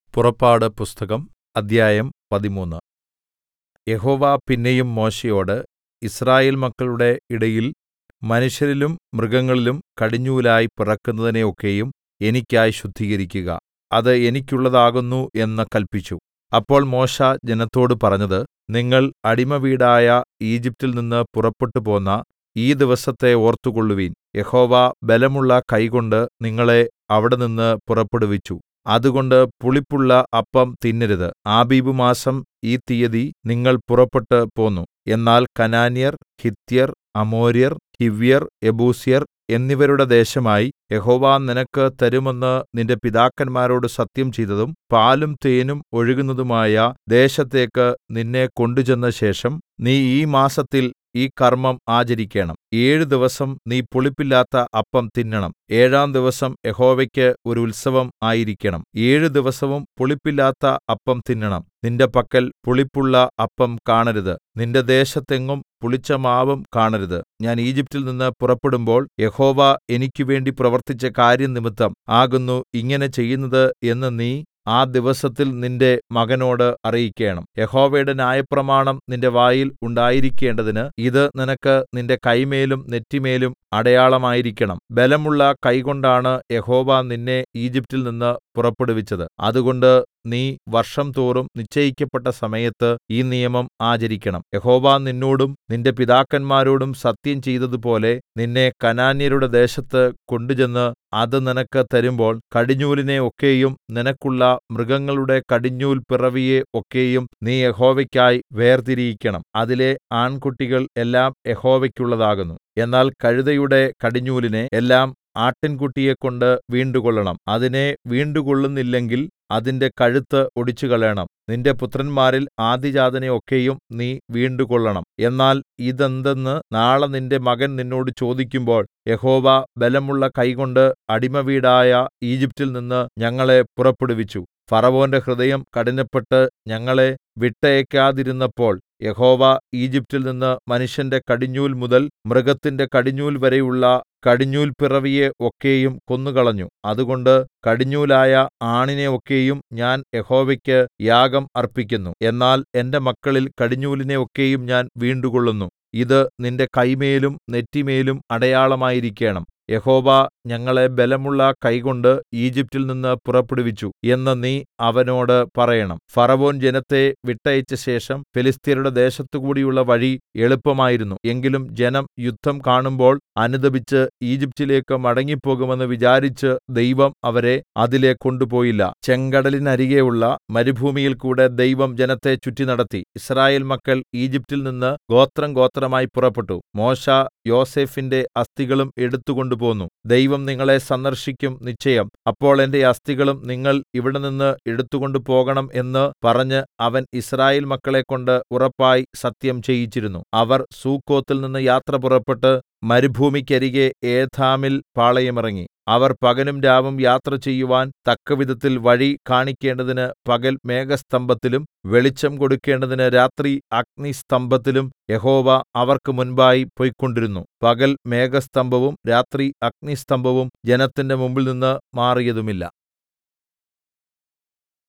പുറപ്പാട് പുസ്തകം അദ്ധ്യായം പതിമൂന്ന് യഹോവ പിന്നെയും മോശെയോട് യിസ്രായേൽ മക്കളുടെ ഇടയിൽ മനുഷ്യരിലും മൃഗങ്ങളിലും കടിഞ്ഞൂലായി പിറക്കുന്നതിനെ ഒക്കെയും എനിക്കായി ശുദ്ധീകരിക്കുക അത് എനിക്കുള്ളതാകുന്നു എന്ന് കല്പിച്ചു അപ്പോൾ മോശെ ജനത്തോട് പറഞ്ഞത് നിങ്ങൾ അടിമവീടായ ഈജിപ്റ്റിൽ നിന്ന് പുറപ്പെട്ടുപോന്ന ഈ ദിവസത്തെ ഓർത്തുകൊള്ളുവിൻ യഹോവ ബലമുള്ള കൈകൊണ്ട് നിങ്ങളെ അവിടെനിന്ന് പുറപ്പെടുവിച്ചു അതുകൊണ്ട് പുളിപ്പുള്ള അപ്പം തിന്നരുത് ആബീബ് മാസം ഈ തീയതി നിങ്ങൾ പുറപ്പെട്ടു പോന്നു എന്നാൽ കനാന്യർ ഹിത്യർ അമോര്യർ ഹിവ്യർ യെബൂസ്യർ എന്നിവരുടെ ദേശമായി യഹോവ നിനക്ക് തരുമെന്ന് നിന്റെ പിതാക്കന്മാരോട് സത്യം ചെയ്തതും പാലും തേനും ഒഴുകുന്നതുമായ ദേശത്തേക്ക് നിന്നെ കൊണ്ടുചെന്നശേഷം നീ ഈ മാസത്തിൽ ഈ കർമ്മം ആചരിക്കേണം ഏഴു ദിവസം നീ പുളിപ്പില്ലാത്ത അപ്പം തിന്നണം ഏഴാം ദിവസം യഹോവയ്ക്ക് ഒരു ഉത്സവം ആയിരിക്കണം ഏഴു ദിവസവും പുളിപ്പില്ലാത്ത അപ്പം തിന്നണം നിന്റെ പക്കൽ പുളിപ്പുള്ള അപ്പം കാണരുത് നിന്റെ ദേശത്തെങ്ങും പുളിച്ച മാവും കാണരുത് ഞാൻ ഈജിപ്റ്റിൽ നിന്ന് പുറപ്പെടുമ്പോൾ യഹോവ എനിക്കുവേണ്ടി പ്രവർത്തിച്ച കാര്യം നിമിത്തം ആകുന്നു ഇങ്ങനെ ചെയ്യുന്നത് എന്ന് നീ ആ ദിവസത്തിൽ നിന്റെ മകനോട് അറിയിക്കേണം യഹോവയുടെ ന്യായപ്രമാണം നിന്റെ വായിൽ ഉണ്ടായിരിക്കേണ്ടതിന് ഇത് നിനക്ക് നിന്റെ കൈമേലും നെറ്റിമേലും അടയാളമായിരിക്കണം ബലമുള്ള കൈകൊണ്ടാണ് യഹോവ നിന്നെ ഈജിപ്റ്റിൽ നിന്ന് പുറപ്പെടുവിച്ചത് അതുകൊണ്ട് നീ വർഷം തോറും നിശ്ചയിക്കപ്പെട്ട സമയത്ത് ഈ നിയമം ആചരിക്കണം യഹോവ നിന്നോടും നിന്റെ പിതാക്കന്മാരോടും സത്യം ചെയ്തതുപോലെ നിന്നെ കനാന്യരുടെ ദേശത്ത് കൊണ്ടുചെന്ന് അത് നിനക്ക് തരുമ്പോൾ കടിഞ്ഞൂലിനെ ഒക്കെയും നിനക്കുള്ള മൃഗങ്ങളുടെ കടിഞ്ഞൂൽ പിറവിയെ ഒക്കെയും നീ യഹോവയ്ക്കായി വേർതിരിയിക്കണം അതിലെ ആൺകുട്ടികൾ എല്ലാം യഹോവയ്ക്കുള്ളതാകുന്നു എന്നാൽ കഴുതയുടെ കടിഞ്ഞൂലിനെ എല്ലാം ആട്ടിൻകുട്ടിയെക്കൊണ്ട് വീണ്ടുകൊള്ളണം അതിനെ വീണ്ടുകൊള്ളുന്നില്ലെങ്കിൽ അതിന്റെ കഴുത്ത് ഒടിച്ചുകളയണം നിന്റെ പുത്രന്മാരിൽ ആദ്യജാതനെ ഒക്കെയും നീ വീണ്ടുകൊള്ളണം എന്നാൽ ഇതെന്തെന്ന് നാളെ നിന്റെ മകൻ നിന്നോട് ചോദിക്കുമ്പോൾ യഹോവ ബലമുള്ള കൈകൊണ്ട് അടിമവീടായ ഈജിപ്റ്റിൽ നിന്ന് ഞങ്ങളെ പുറപ്പെടുവിച്ചു ഫറവോന്റെ ഹൃദയം കഠിനപ്പെട്ട് ഞങ്ങളെ വിട്ടയയ്ക്കാതിരുന്നപ്പോൾ യഹോവ ഈജിപ്റ്റിൽ നിന്ന് മനുഷ്യന്റെ കടിഞ്ഞൂൽ മുതൽ മൃഗത്തിന്റെ കടിഞ്ഞൂൽ വരെയുള്ള കടിഞ്ഞൂൽ പിറവിയെ ഒക്കെയും കൊന്നുകളഞ്ഞു അതുകൊണ്ട് കടിഞ്ഞൂലായ ആണിനെ ഒക്കെയും ഞാൻ യഹോവയ്ക്ക് യാഗം അർപ്പിക്കുന്നു എന്നാൽ എന്റെ മക്കളിൽ കടിഞ്ഞൂലിനെ ഒക്കെയും ഞാൻ വീണ്ടുകൊള്ളുന്നു ഇത് നിന്റെ കൈമേലും നെറ്റിമേലും അടയാളമായിരിക്കേണം യഹോവ ഞങ്ങളെ ബലമുള്ള കൈകൊണ്ട് ഈജിപ്റ്റിൽ നിന്ന് പുറപ്പെടുവിച്ചു എന്ന് നീ അവനോട് പറയണം ഫറവോൻ ജനത്തെ വിട്ടയച്ച ശേഷം ഫെലിസ്ത്യരുടെ ദേശത്തുകൂടിയുള്ള വഴി എളുപ്പമായിരുന്നു എങ്കിലും ജനം യുദ്ധം കാണുമ്പോൾ അനുതപിച്ച് ഈജിപ്റ്റിലേക്ക് മടങ്ങിപ്പോകുമെന്ന് വിചാരിച്ച് ദൈവം അവരെ അതിലെ കൊണ്ടുപോയില്ല ചെങ്കടലിനരികെയുള്ള മരുഭൂമിയിൽ കൂടെ ദൈവം ജനത്തെ ചുറ്റി നടത്തി ഇസ്രായേൽ മക്കൾ ഈജിപ്റ്റിൽ നിന്ന് ഗോത്രം ഗോത്രമായി പുറപ്പെട്ടു മോശെ യോസേഫിന്റെ അസ്ഥികളും എടുത്തുകൊണ്ടു പോന്നു ദൈവം നിങ്ങളെ സന്ദർശിക്കും നിശ്ചയം അപ്പോൾ എന്റെ അസ്ഥികളും നിങ്ങൾ ഇവിടെനിന്ന് എടുത്തുകൊണ്ടു പോകണം എന്ന് പറഞ്ഞ് അവൻ യിസ്രായേൽ മക്കളെക്കൊണ്ട് ഉറപ്പായി സത്യം ചെയ്യിച്ചിരുന്നു അവർ സൂക്കോത്തിൽ നിന്ന് യാത്ര പുറപ്പെട്ട് മരുഭൂമിക്കരികെ ഏഥാമിൽ പാളയമിറങ്ങി അവർ പകലും രാവും യാത്ര ചെയ്യുവാൻ തക്കവിധത്തിൽ വഴി കാണിക്കേണ്ടതിന് പകൽ മേഘസ്തംഭത്തിലും വെളിച്ചം കൊടുക്കേണ്ടതിന് രാത്രി അഗ്നിസ്തംഭത്തിലും യഹോവ അവർക്ക് മുൻപായി പൊയ്ക്കൊണ്ടിരുന്നു പകൽ മേഘസ്തംഭവും രാത്രി അഗ്നിസ്തംഭവും ജനത്തിന്റെ മുമ്പിൽനിന്ന് മാറിയതുമില്ല